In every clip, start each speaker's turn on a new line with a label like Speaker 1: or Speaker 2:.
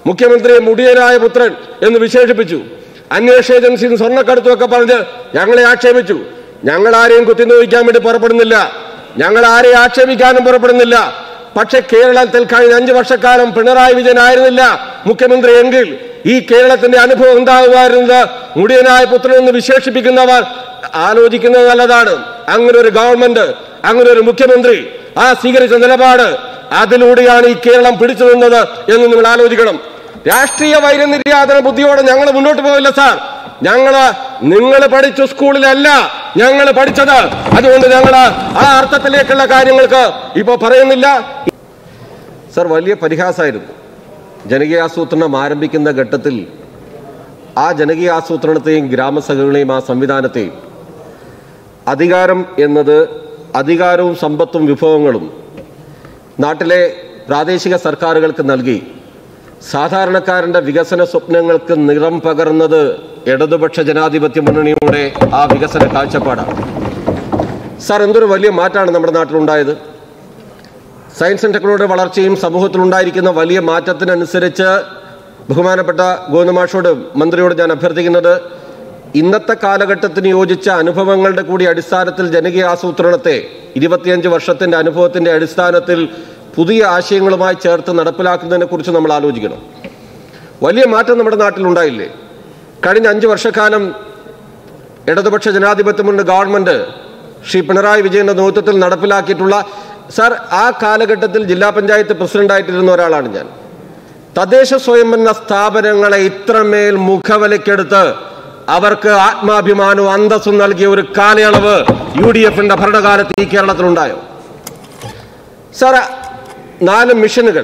Speaker 1: മുഖ്യമന്ത്രിയെ മുടിയനായ പുത്രൻ എന്ന് വിശേഷിപ്പിച്ചു അന്വേഷണ ഏജൻസിയിൽ നിന്ന് സ്വർണ്ണക്കടത്തുമൊക്കെ പറഞ്ഞ് ഞങ്ങളെ ആക്ഷേപിച്ചു ഞങ്ങൾ ആരെയും കുത്തിനോയിക്കാൻ വേണ്ടി പുറപ്പെടുന്നില്ല ഞങ്ങൾ ആരെയും ആക്ഷേപിക്കാനും പുറപ്പെടുന്നില്ല പക്ഷെ കേരളത്തിൽ കഴിഞ്ഞ അഞ്ചു വർഷക്കാലം പിണറായി വിജയൻ ആയിരുന്നില്ല മുഖ്യമന്ത്രി എങ്കിൽ ഈ കേരളത്തിന്റെ അനുഭവം ഉണ്ടാകുമായിരുന്നത് മുടിയനായ പുത്രൻ എന്ന് വിശേഷിപ്പിക്കുന്നവർ ആലോചിക്കുന്നത് നല്ലതാണ് അങ്ങനെ ഒരു ഗവൺമെന്റ് അങ്ങനെ ഒരു മുഖ്യമന്ത്രി ആ സ്വീകരിച്ച നിലപാട് അതിലൂടെയാണ് ഈ കേരളം പിടിച്ചു നിന്നത് എന്ന് നിങ്ങൾ ആലോചിക്കണം രാഷ്ട്രീയ വൈരനിര്യാതന ബുദ്ധിയോടെ ഞങ്ങൾ മുന്നോട്ട് പോകില്ല സാർ ഞങ്ങള് നിങ്ങൾ പഠിച്ച സ്കൂളിലല്ല ഞങ്ങൾ പഠിച്ചത് അതുകൊണ്ട് ഞങ്ങൾ ആ അർത്ഥത്തിലേക്കുള്ള കാര്യങ്ങൾക്ക് ഇപ്പൊ പറയുന്നില്ല സർ വലിയ പരിഹാസമായിരുന്നു ജനകീയാസൂത്രണം ആരംഭിക്കുന്ന ഘട്ടത്തിൽ ആ ജനകീയാസൂത്രണത്തെയും ഗ്രാമസഭകളെയും ആ സംവിധാനത്തെയും അധികാരം എന്നത് അധികാരവും സമ്പത്തും വിഭവങ്ങളും നാട്ടിലെ പ്രാദേശിക സർക്കാരുകൾക്ക് നൽകി സാധാരണക്കാരന്റെ വികസന സ്വപ്നങ്ങൾക്ക് നിറം പകർന്നത് ഇടതുപക്ഷ ജനാധിപത്യ മുന്നണിയുടെ ആ വികസന കാഴ്ചപ്പാടാണ് സാർ എന്തൊരു വലിയ മാറ്റമാണ് നമ്മുടെ നാട്ടിലുണ്ടായത് സയൻസ് ആൻഡ് ടെക്നോളജിയുടെ വളർച്ചയും സമൂഹത്തിലുണ്ടായിരിക്കുന്ന വലിയ മാറ്റത്തിനനുസരിച്ച് ബഹുമാനപ്പെട്ട ഗോവിന്ദമാഷോട് മന്ത്രിയോട് ഞാൻ അഭ്യർത്ഥിക്കുന്നത് ഇന്നത്തെ കാലഘട്ടത്തിന് യോജിച്ച അനുഭവങ്ങളുടെ കൂടി അടിസ്ഥാനത്തിൽ ജനകീയ ആസൂത്രണത്തെ ഇരുപത്തിയഞ്ച് വർഷത്തിന്റെ അനുഭവത്തിന്റെ അടിസ്ഥാനത്തിൽ പുതിയ ആശയങ്ങളുമായി ചേർത്ത് നടപ്പിലാക്കുന്നതിനെ കുറിച്ച് നമ്മൾ ആലോചിക്കണം വലിയ മാറ്റം നമ്മുടെ നാട്ടിലുണ്ടായില്ലേ കഴിഞ്ഞ അഞ്ച് വർഷക്കാലം ഇടതുപക്ഷ ജനാധിപത്യ മുന്നണി ഗവൺമെന്റ് ശ്രീ പിണറായി വിജയന്റെ നേതൃത്വത്തിൽ നടപ്പിലാക്കിയിട്ടുള്ള സാർ ആ കാലഘട്ടത്തിൽ ജില്ലാ പഞ്ചായത്ത് പ്രസിഡന്റായിട്ടിരുന്ന ഒരാളാണ് ഞാൻ തദ്ദേശ സ്വയംഭരണ സ്ഥാപനങ്ങളെ ഇത്രമേൽ മുഖവിലക്കെടുത്ത് അവർക്ക് ആത്മാഭിമാനവും അന്തസ്സും നൽകിയ ഒരു കാലയളവ് യു ഡി എഫിന്റെ ഭരണകാലത്ത് ഈ കേരളത്തിലുണ്ടായോ സാർ നാല് മിഷനുകൾ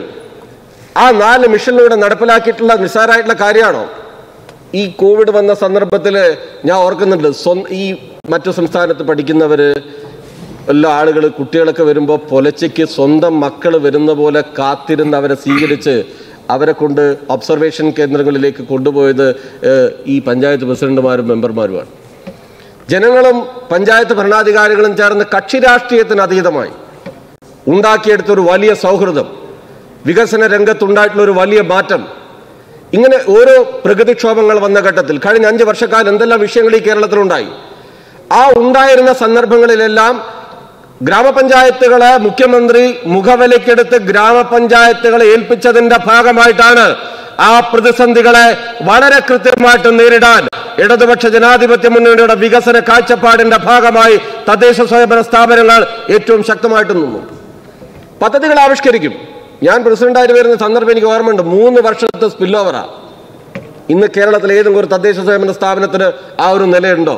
Speaker 1: ആ നാല് മിഷനിലൂടെ നടപ്പിലാക്കിയിട്ടുള്ള നിസ്സാരമായിട്ടുള്ള കാര്യമാണോ ഈ കോവിഡ് വന്ന സന്ദർഭത്തിൽ ഞാൻ ഓർക്കുന്നുണ്ട് സ്വന്തം ഈ മറ്റു സംസ്ഥാനത്ത് പഠിക്കുന്നവര് എല്ലാ ആളുകൾ കുട്ടികളൊക്കെ വരുമ്പോൾ പൊലച്ചയ്ക്ക് സ്വന്തം മക്കൾ വരുന്ന പോലെ കാത്തിരുന്ന് അവരെ സ്വീകരിച്ച് അവരെ കൊണ്ട് ഒബ്സർവേഷൻ കേന്ദ്രങ്ങളിലേക്ക് കൊണ്ടുപോയത് ഏഹ്, ഈ പഞ്ചായത്ത് പ്രസിഡന്റുമാരും മെമ്പർമാരുമാണ് ജനങ്ങളും പഞ്ചായത്ത് ഭരണാധികാരികളും ചേർന്ന് കക്ഷി രാഷ്ട്രീയത്തിന് അതീതമായി ഉണ്ടാക്കിയെടുത്ത ഒരു വലിയ സൗഹൃദം വികസന രംഗത്തുണ്ടായിട്ടുള്ള ഒരു വലിയ മാറ്റം ഇങ്ങനെ ഓരോ പ്രകൃതിക്ഷോഭങ്ങൾ വന്ന ഘട്ടത്തിൽ കഴിഞ്ഞ അഞ്ച് വർഷക്കാലം എന്തെല്ലാം വിഷയങ്ങൾ ഈ കേരളത്തിലുണ്ടായി ആ ഉണ്ടായിരുന്ന സന്ദർഭങ്ങളിലെല്ലാം ഗ്രാമപഞ്ചായത്തുകളെ മുഖ്യമന്ത്രി മുഖവിലക്കെടുത്ത് ഗ്രാമപഞ്ചായത്തുകളെ ഏൽപ്പിച്ചതിന്റെ ഭാഗമായിട്ടാണ് ആ പ്രതിസന്ധികളെ വളരെ കൃത്യമായിട്ട് നേരിടാൻ ഇടതുപക്ഷ ജനാധിപത്യ മുന്നണിയുടെ വികസന കാഴ്ചപ്പാടിന്റെ ഭാഗമായി തദ്ദേശ സ്വയംഭരണ സ്ഥാപനങ്ങൾ ഏറ്റവും ശക്തമായിട്ട് നിന്നു പദ്ധതികൾ ആവിഷ്കരിക്കും ഞാൻ പ്രസിഡന്റായിട്ട് വരുന്ന സന്ദർഭം എനിക്ക് ഓർമ്മയുണ്ട് മൂന്ന് വർഷത്തെ സ്പിൽ ഓവറാ ഇന്ന് കേരളത്തിൽ ഏതെങ്കിലും ഒരു തദ്ദേശ സ്വയംഭരണ സ്ഥാപനത്തിന് ആ ഒരു നിലയുണ്ടോ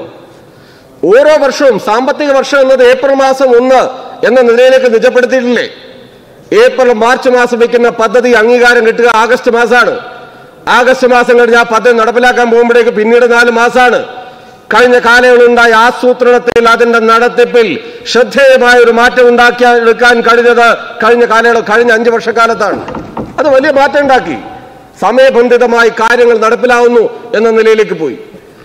Speaker 1: ഓരോ വർഷവും സാമ്പത്തിക വർഷം എന്നത് ഏപ്രിൽ മാസം ഒന്ന് എന്ന നിലയിലേക്ക് നിജപ്പെടുത്തിയിട്ടില്ലേ ഏപ്രിൽ മാർച്ച് മാസം വെക്കുന്ന പദ്ധതി അംഗീകാരം കിട്ടുക ആഗസ്റ്റ് മാസമാണ് ആഗസ്റ്റ് മാസം കഴിഞ്ഞ് ആ പദ്ധതി നടപ്പിലാക്കാൻ പോകുമ്പോഴേക്ക് പിന്നീട് നാല് മാസമാണ് കഴിഞ്ഞ കാലയളവുണ്ടായ ആസൂത്രണത്തിൽ അതിന്റെ നടത്തിപ്പിൽ ശ്രദ്ധേയമായ ഒരു മാറ്റം ഉണ്ടാക്കി എടുക്കാൻ കഴിഞ്ഞത് കഴിഞ്ഞ കാലയളവ് കഴിഞ്ഞ അഞ്ച് വർഷക്കാലത്താണ് അത് വലിയ മാറ്റം ഉണ്ടാക്കി സമയബന്ധിതമായി കാര്യങ്ങൾ നടപ്പിലാവുന്നു എന്ന നിലയിലേക്ക് പോയി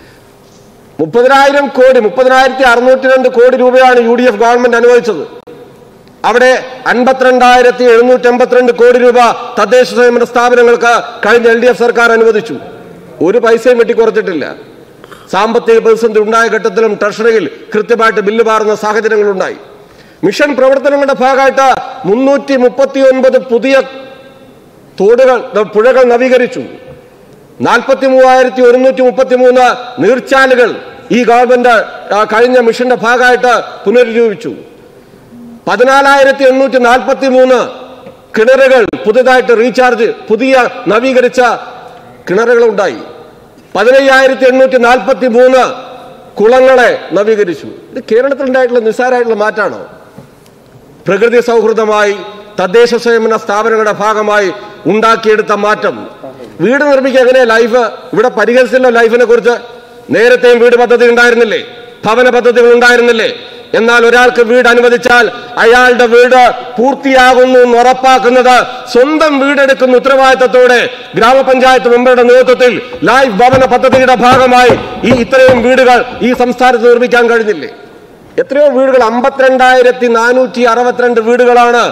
Speaker 1: മുപ്പതിനായിരം കോടി മുപ്പതിനായിരത്തി അറുന്നൂറ്റി രണ്ട് കോടി രൂപയാണ് യു ഡി എഫ് ഗവൺമെന്റ് അനുവദിച്ചത് അവിടെ അൻപത്തിരണ്ടായിരത്തി എഴുന്നൂറ്റി എൺപത്തിരണ്ട് കോടി രൂപ തദ്ദേശ സ്വയംഭരണ സ്ഥാപനങ്ങൾക്ക് കഴിഞ്ഞ എൽ ഡി എഫ് സർക്കാർ അനുവദിച്ചു ഒരു പൈസയും വെട്ടിക്കുറച്ചിട്ടില്ല സാമ്പത്തിക പ്രതിസന്ധി ഉണ്ടായ ഘട്ടത്തിലും ട്രഷറിയിൽ കൃത്യമായിട്ട് ബില്ല് മാറുന്ന സാഹചര്യങ്ങളുണ്ടായി മിഷൻ പ്രവർത്തനങ്ങളുടെ ഭാഗമായിട്ട് മുന്നൂറ്റി മുപ്പത്തി ഒൻപത് പുതിയ തോടുകൾ പുഴകൾ നവീകരിച്ചു നാൽപ്പത്തി മൂവായിരത്തി ഒരുന്നൂറ്റി മുപ്പത്തി മൂന്ന് നീർച്ചാലുകൾ ഈ ഗവൺമെന്റ് ആ, കഴിഞ്ഞ മിഷന്റെ ഭാഗമായിട്ട് പുനരുജ്ജീവിച്ചു പതിനാലായിരത്തി എണ്ണൂറ്റി നാൽപ്പത്തി മൂന്ന് കിണറുകൾ പുതുതായിട്ട് റീചാർജ് പുതിയ നവീകരിച്ച കിണറുകൾ ഉണ്ടായി പതിനയ്യായിരത്തി എണ്ണൂറ്റി നാൽപ്പത്തി മൂന്ന് കുളങ്ങളെ നവീകരിച്ചു ഇത് കേരളത്തിൽ ഉണ്ടായിട്ടുള്ള നിസ്സാരമായിട്ടുള്ള മാറ്റാണോ പ്രകൃതി സൗഹൃദമായി തദ്ദേശ സ്വയംഭരണ സ്ഥാപനങ്ങളുടെ ഭാഗമായി ഉണ്ടാക്കിയെടുത്ത മാറ്റം വീട് നിർമ്മിക്കുക എങ്ങനെ ലൈഫ് ഇവിടെ പരിഹരിച്ചല്ലോ ലൈഫിനെ കുറിച്ച് നേരത്തെയും വീട് പദ്ധതി ഉണ്ടായിരുന്നില്ലേ ഭവന പദ്ധതികൾ ഉണ്ടായിരുന്നില്ലേ എന്നാൽ ഒരാൾക്ക് വീട് അനുവദിച്ചാൽ അയാളുടെ വീട് പൂർത്തിയാകുന്നു എന്ന് ഉറപ്പാക്കുന്നത് സ്വന്തം വീടെടുക്കുന്ന ഉത്തരവാദിത്തത്തോടെ ഗ്രാമപഞ്ചായത്ത് മെമ്പറുടെ നേതൃത്വത്തിൽ ലൈഫ് ഭവന പദ്ധതിയുടെ ഭാഗമായി ഈ ഇത്രയും വീടുകൾ ഈ സംസ്ഥാനത്ത് നിർമ്മിക്കാൻ കഴിഞ്ഞില്ലേ എത്രയോ വീടുകൾ അമ്പത്തിരണ്ടായിരത്തി നാനൂറ്റി അറുപത്തിരണ്ട് വീടുകളാണ്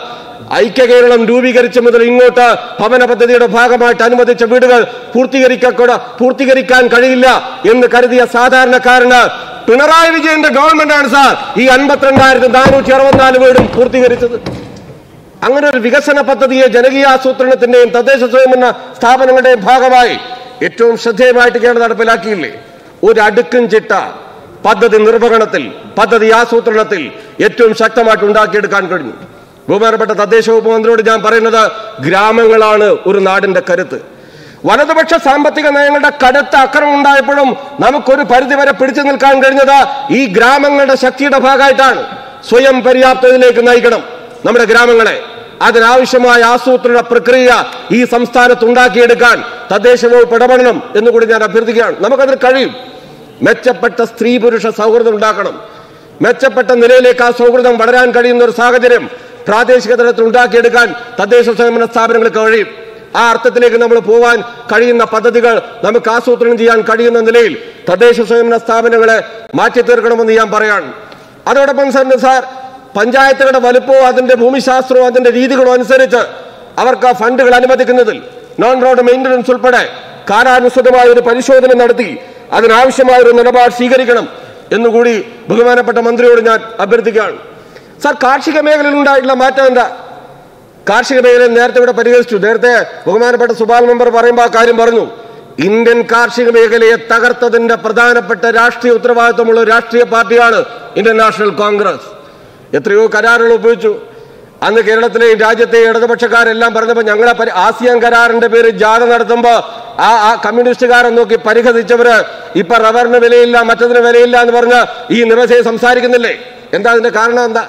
Speaker 1: ഐക്യ കേരളം രൂപീകരിച്ച മുതൽ ഇങ്ങോട്ട് ഭവന പദ്ധതിയുടെ ഭാഗമായിട്ട് അനുവദിച്ച വീടുകൾ പൂർത്തീകരിക്കக்கூட പൂർത്തീകരിക്കാൻ കഴിയില്ല എന്ന് കരുതിയ സാധാരണക്കാരന് പിണറായി വിജയന്റെ ഗവൺമെന്റാണ് സാർ ഈ അൻപത്തിരണ്ടായിരത്തി നാനൂറ്റി അറുപത്തിനാല് വീടും പൂർത്തീകരിച്ചത് അങ്ങനെ ഒരു വികസന പദ്ധതിയെ ജനകീയ ആസൂത്രണത്തിന്റെയും തദ്ദേശ സ്വയംഭരണ സ്ഥാപനങ്ങളുടെയും ഭാഗമായി ഏറ്റവും ശ്രദ്ധേയമായിട്ട് കേരളം നടപ്പിലാക്കിയില്ലേ ഒരു അടുക്കും ചിട്ട പദ്ധതി നിർവഹണത്തിൽ പദ്ധതി ആസൂത്രണത്തിൽ ഏറ്റവും ശക്തമായിട്ട് ഉണ്ടാക്കിയെടുക്കാൻ കഴിഞ്ഞു ബഹുമാനപ്പെട്ട തദ്ദേശ വകുപ്പ് മന്ത്രിയോട് ഞാൻ പറയുന്നത് ഗ്രാമങ്ങളാണ് ഒരു നാടിന്റെ കരുത്ത് വലതുപക്ഷ സാമ്പത്തിക നയങ്ങളുടെ കടുത്ത അക്രമം ഉണ്ടായപ്പോഴും നമുക്കൊരു പരിധിവരെ പിടിച്ചു നിൽക്കാൻ കഴിഞ്ഞത് ഈ ഗ്രാമങ്ങളുടെ ശക്തിയുടെ ഭാഗമായിട്ടാണ് സ്വയം പര്യാപ്തതയിലേക്ക് നയിക്കണം നമ്മുടെ ഗ്രാമങ്ങളെ അതിനാവശ്യമായ ആസൂത്രണ പ്രക്രിയ ഈ സംസ്ഥാനത്ത് ഉണ്ടാക്കിയെടുക്കാൻ തദ്ദേശ വകുപ്പ് ഇടപെടണം എന്നുകൂടി ഞാൻ അഭ്യർത്ഥിക്കുകയാണ് നമുക്കതിന് കഴിയും മെച്ചപ്പെട്ട സ്ത്രീ പുരുഷ സൗഹൃദം ഉണ്ടാക്കണം മെച്ചപ്പെട്ട നിലയിലേക്ക് ആ സൗഹൃദം വളരാൻ കഴിയുന്ന ഒരു സാഹചര്യം പ്രാദേശിക തലത്തിൽ ഉണ്ടാക്കിയെടുക്കാൻ തദ്ദേശ സ്വയംഭരണ സ്ഥാപനങ്ങൾക്ക് കഴിയും ആ അർത്ഥത്തിലേക്ക് നമ്മൾ പോവാൻ കഴിയുന്ന പദ്ധതികൾ നമുക്ക് ആസൂത്രണം ചെയ്യാൻ കഴിയുന്ന നിലയിൽ തദ്ദേശ സ്വയംഭരണ സ്ഥാപനങ്ങളെ മാറ്റി തീർക്കണമെന്ന് ഞാൻ പറയാണ് അതോടൊപ്പം സാറിന് സാർ പഞ്ചായത്തുകളുടെ വലുപ്പവും അതിന്റെ ഭൂമിശാസ്ത്രവും അതിന്റെ രീതികളും അനുസരിച്ച് അവർക്ക് ആ ഫണ്ടുകൾ അനുവദിക്കുന്നതിൽ നോൺ റോഡ് മെയിൻ്റനൻസ് ഉൾപ്പെടെ കാലാനുസൃതമായ ഒരു പരിശോധന നടത്തി അതിനാവശ്യമായ ഒരു നിലപാട് സ്വീകരിക്കണം എന്നുകൂടി ബഹുമാനപ്പെട്ട മന്ത്രിയോട് ഞാൻ അഭ്യർത്ഥിക്കുകയാണ് സാർ കാർഷിക മേഖലയിൽ ഉണ്ടായിട്ടുള്ള മാറ്റം എന്താ കാർഷിക മേഖലയിൽ നേരത്തെ ഇവിടെ പരിഹരിച്ചു നേരത്തെ ബഹുമാനപ്പെട്ട സുബാൽ മെമ്പർ പറയുമ്പോൾ ആ കാര്യം പറഞ്ഞു ഇന്ത്യൻ കാർഷിക മേഖലയെ തകർത്തതിന്റെ പ്രധാനപ്പെട്ട രാഷ്ട്രീയ ഉത്തരവാദിത്വമുള്ള ഒരു രാഷ്ട്രീയ പാർട്ടിയാണ് ഇന്ത്യൻ നാഷണൽ കോൺഗ്രസ് എത്രയോ കരാറുകൾ ഉപയോഗിച്ചു അന്ന് കേരളത്തിലെയും രാജ്യത്തെ ഇടതുപക്ഷക്കാരെല്ലാം പറഞ്ഞപ്പോൾ ഞങ്ങളെ പരി- ആസിയാൻ കരാറിന്റെ പേര് ജാഥ നടത്തുമ്പോൾ ആ ആ കമ്മ്യൂണിസ്റ്റുകാരെ നോക്കി പരിഹസിച്ചവര് ഇപ്പൊ റബ്ബറിന് വിലയില്ല മറ്റതിന് വിലയില്ല എന്ന് പറഞ്ഞ് ഈ നിവസയെ സംസാരിക്കുന്നില്ലേ എന്താ അതിന്റെ കാരണം എന്താ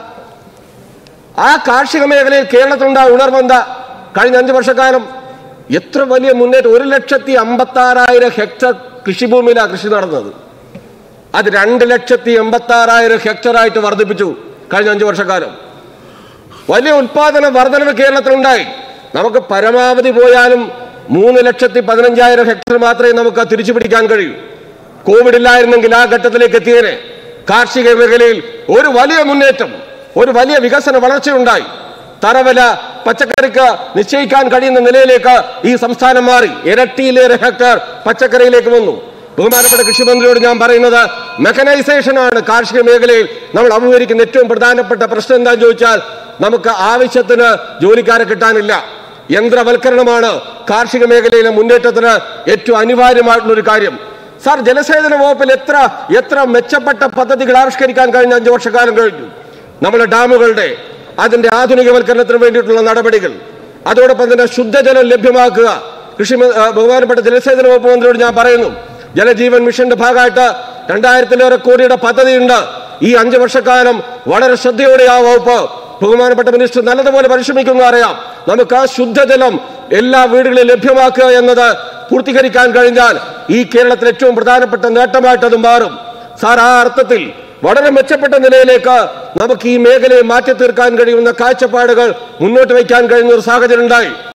Speaker 1: ആ കാർഷിക മേഖലയിൽ കേരളത്തിലുണ്ടായ ഉണർവ് എന്താ കഴിഞ്ഞ അഞ്ചു വർഷക്കാലം എത്ര വലിയ മുന്നേറ്റം ഒരു ലക്ഷത്തി അമ്പത്തി ആറായിരം ഹെക്ടർ കൃഷിഭൂമിയിലാണ് കൃഷി നടന്നത് അത് രണ്ട് ലക്ഷത്തി എൺപത്തി ആറായിരം ഹെക്ടറായിട്ട് വർദ്ധിപ്പിച്ചു കഴിഞ്ഞ അഞ്ചു വർഷക്കാലം വലിയ ഉത്പാദന വർധനവ് കേരളത്തിലുണ്ടായി നമുക്ക് പരമാവധി പോയാലും മൂന്ന് ലക്ഷത്തി പതിനഞ്ചായിരം ഹെക്ടർ മാത്രമേ നമുക്ക് തിരിച്ചു പിടിക്കാൻ കഴിയൂ കോവിഡ് ഇല്ലായിരുന്നെങ്കിൽ ആ ഘട്ടത്തിലേക്ക് എത്തിയേനെ കാർഷിക മേഖലയിൽ ഒരു വലിയ മുന്നേറ്റം ഒരു വലിയ വികസന വളർച്ചയുണ്ടായി തറവില പച്ചക്കറിക്ക് നിശ്ചയിക്കാൻ കഴിയുന്ന നിലയിലേക്ക് ഈ സംസ്ഥാനം മാറി ഇരട്ടിയിലേറെ ഹെക്ടർ പച്ചക്കറിയിലേക്ക് വന്നു ബഹുമാനപ്പെട്ട കൃഷിമന്ത്രിയോട് ഞാൻ പറയുന്നത് മെക്കനൈസേഷൻ ആണ് കാർഷിക മേഖലയിൽ നമ്മൾ അഭിമുഖീകരിക്കുന്ന ഏറ്റവും പ്രധാനപ്പെട്ട പ്രശ്നം എന്താണെന്ന് ചോദിച്ചാൽ നമുക്ക് ആവശ്യത്തിന് ജോലിക്കാരെ കിട്ടാനില്ല യന്ത്രവൽക്കരണമാണ് കാർഷിക മേഖലയിലെ മുന്നേറ്റത്തിന് ഏറ്റവും അനിവാര്യമായിട്ടുള്ള ഒരു കാര്യം സാർ ജലസേചന വകുപ്പിൽ എത്ര എത്ര മെച്ചപ്പെട്ട പദ്ധതികൾ ആവിഷ്കരിക്കാൻ കഴിഞ്ഞ അഞ്ചു വർഷക്കാലം കഴിഞ്ഞു നമ്മുടെ ഡാമുകളുടെ അതിന്റെ ആധുനികവൽക്കരണത്തിന് വേണ്ടിയിട്ടുള്ള നടപടികൾ അതോടൊപ്പം തന്നെ ശുദ്ധജലം ലഭ്യമാക്കുക കൃഷി മ- ആ, ബഹുമാനപ്പെട്ട ജലസേചന വകുപ്പ് മന്ത്രിയോട് ഞാൻ പറയുന്നു ജലജീവൻ മിഷന്റെ ഭാഗമായിട്ട് രണ്ടായിരത്തിലേറെ കോടിയുടെ പദ്ധതിയുണ്ട് ഈ അഞ്ചു വർഷക്കാലം വളരെ ശ്രദ്ധയോടെ ആ വകുപ്പ് ബഹുമാനപ്പെട്ട മിനിസ്റ്റർ നല്ലതുപോലെ പരിശ്രമിക്കുന്നു അറിയാം നമുക്ക് ആ ശുദ്ധജലം എല്ലാ വീടുകളിലും ലഭ്യമാക്കുക എന്നത് പൂർത്തീകരിക്കാൻ കഴിഞ്ഞാൽ ഈ കേരളത്തിൽ ഏറ്റവും പ്രധാനപ്പെട്ട നേട്ടമായിട്ട് അത് മാറും സാർ ആ അർത്ഥത്തിൽ വളരെ മെച്ചപ്പെട്ട നിലയിലേക്ക് നമുക്ക് ഈ മേഖലയെ മാറ്റി തീർക്കാൻ കഴിയുന്ന കാഴ്ചപ്പാടുകൾ മുന്നോട്ട് വയ്ക്കാൻ കഴിയുന്ന ഒരു സാഹചര്യം ഉണ്ടായി